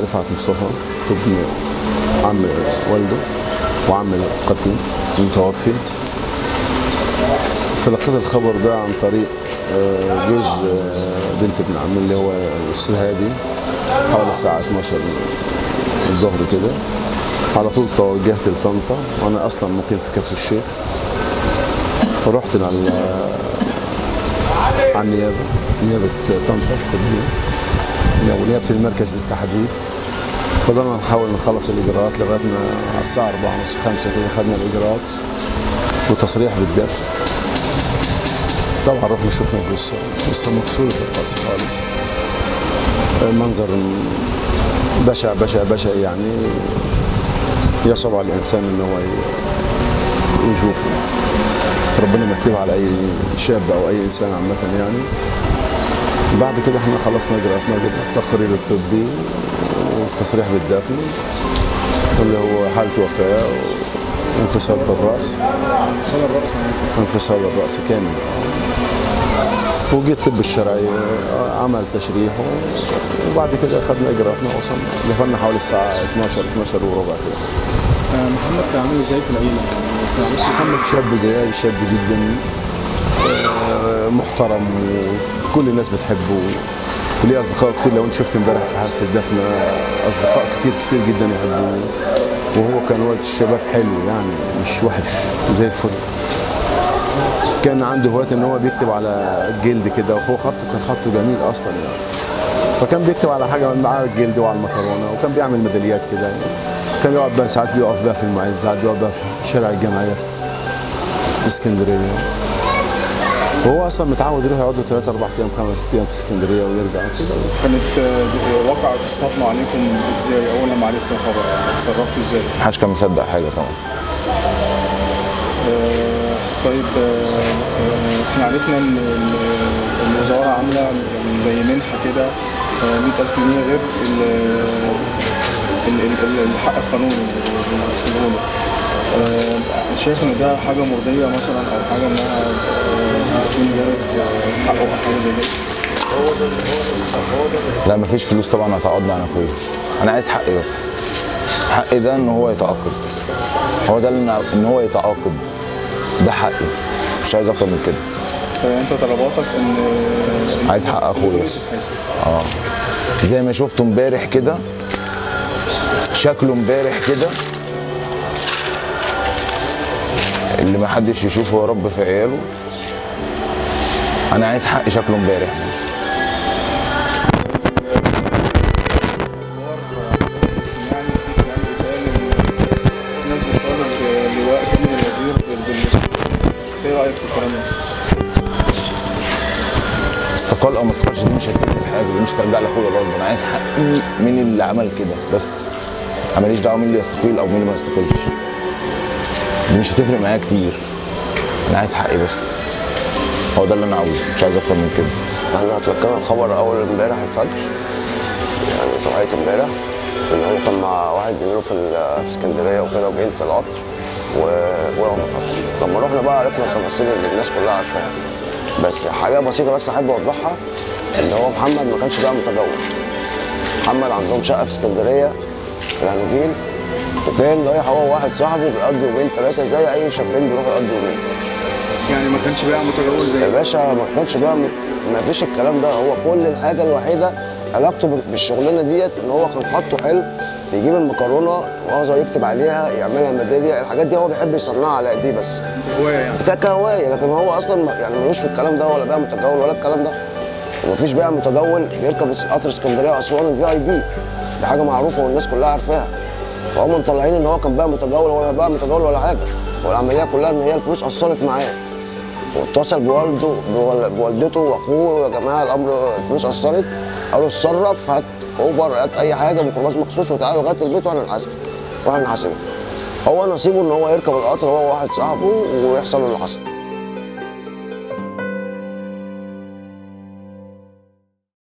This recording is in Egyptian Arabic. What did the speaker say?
رفعت مصطفى ابن عم والده وعم القتيل المتوفي تلقيت الخبر ده عن طريق آه، جوز آه، بنت ابن عمي اللي هو الاستاذ هادي حوالي الساعه 12 الظهر كده على طول توجهت لطنطا وانا اصلا مقيم في كفر الشيخ ورحت على على النيابه نيابه طنطا القديمه او نيابه المركز بالتحديد فضلنا نحاول نخلص الاجراءات لغايه ما على الساعه 4 ونص 5 كده خدنا الاجراءات وتصريح بالدفع طبعا رحنا شفنا الجثه جثه مفصوله الراس خالص منظر بشع بشع بشع يعني يصعب على الانسان ان هو ي- يشوفه ربنا ما يكتبها على اي شاب او اي انسان عامه يعني بعد كده احنا خلصنا اجراءاتنا جبنا التقرير الطبي والتصريح بالدفن اللي هو حاله وفاه وانفصال في الراس انفصال الرأس عن انفصال الراس كامل وجي الطب الشرعي عمل تشريح وبعد كده خدنا اجراءاتنا وصلنا دفنا حوالي الساعه 12 12 وربع كده آه، محمد كان عامل ازاي في العيله؟ يعني كان عامل محمد شاب زي شاب جدا آه، محترم وكل الناس بتحبه وليه اصدقاء كتير لو انت شفت امبارح في حاله الدفن اصدقاء كتير كتير جدا يحبوه وهو كان وقت الشباب حلو يعني مش وحش زي الفل كان عنده هوايه ان هو بيكتب على الجلد كده وهو خطه كان خطه جميل اصلا يعني فكان بيكتب على حاجه على الجلد وعلى المكرونه وكان بيعمل ميداليات كده كان يقعد بقى ساعات بيقف بقى في المعز ساعات بيقف بقى في شارع الجمعيه في, في اسكندريه وهو اصلا متعود يروح يقعد له 3 4 ايام 5 ايام في اسكندريه ويرجع كده كانت آه، وقعت الصدمه عليكم ازاي اول لما عرفتوا الخبر؟ اتصرفتوا ازاي؟ محدش كان مصدق حاجه طبعا آه، طيب آه، آه، احنا عرفنا ان ال- الوزاره عامله زي منحه كده آه، 100000 جنيه غير ال- ال- ال- ال- الحق القانوني اللي بيسموه آه، شايف ان ده حاجه مرضيه مثلا او حاجه انها آه، تكون جابت آه، حقه او حاجه زي كده لا مفيش فلوس طبعا هتعوضني عن اخويا انا عايز حقي بس حقي ده ان هو يتعاقب هو ده اللي أنا- ان هو يتعاقب ده حقي بس مش عايز اكتر من كده فانت طلباتك ان إن عايز حق أخويا. تتحاسب. زي ما شفته امبارح كده شكله امبارح كده اللي ما حدش يشوفه يا رب في عياله انا عايز حق شكله امبارح يعني في كلام بيتقال ان في ناس بتطالب بلواء كامل الوزير بال- بالمسؤوليه ايه رايك في الكلام ده؟ استقال او ما استقالش دي مش هتفيدني بحاجه دي مش هترجع لاخويا برضه انا عايز حقي مين اللي عمل كده بس انا ماليش دعوه مين اللي يستقيل او مين اللي ما يستقيلش دي مش هتفرق معايا كتير انا عايز حقي بس هو ده اللي انا عاوزه مش عايز اكتر من كده احنا تلقينا الخبر اول امبارح الفجر يعني صباحيه امبارح ان هو كان مع واحد زميله في ال- في اسكندريه وكده وجايين في القطر ووقعوا من القطر لما رحنا بقى عرفنا التفاصيل اللي الناس كلها عارفاها بس حاجه بسيطه بس احب اوضحها ان هو محمد ما كانش بقى متجوز محمد عندهم شقه في اسكندريه في الهانوفيل وكان رايح هو وواحد صاحبه بيقضوا يومين ثلاثه زي اي شابين بيروحوا يقضوا يومين يعني ما كانش بقى متجوز يا زي باشا ما كانش بقى ما فيش الكلام ده هو كل الحاجه الوحيده علاقته بال- بالشغلانه ديت ان هو كان خطه حلو بيجيب المكرونه مؤاخذه يكتب عليها يعملها ميداليه الحاجات دي هو بيحب يصنعها على ايديه بس هوايه يعني ك- كهوايه لكن هو اصلا ما- يعني ملوش في الكلام ده ولا بقى متجول ولا الكلام ده ومفيش بقى متجول بيركب اس- قطر اسكندريه واسوان الفي اي بي دي حاجه معروفه والناس كلها عارفاها فهم مطلعين ان هو كان بقى متجول ولا بقى متجول ولا حاجه والعمليه كلها ان هي الفلوس اثرت معاه واتصل بوالده بوال- بوالدته واخوه يا جماعه الامر الفلوس اثرت قالوا اتصرف هات اوبر هات اي حاجه ميكروباص مخصوص وتعالى لغايه البيت واحنا نحاسبك واحنا نحاسبك هو نصيبه ان هو يركب القطر هو وواحد صاحبه ويحصل اللي حصل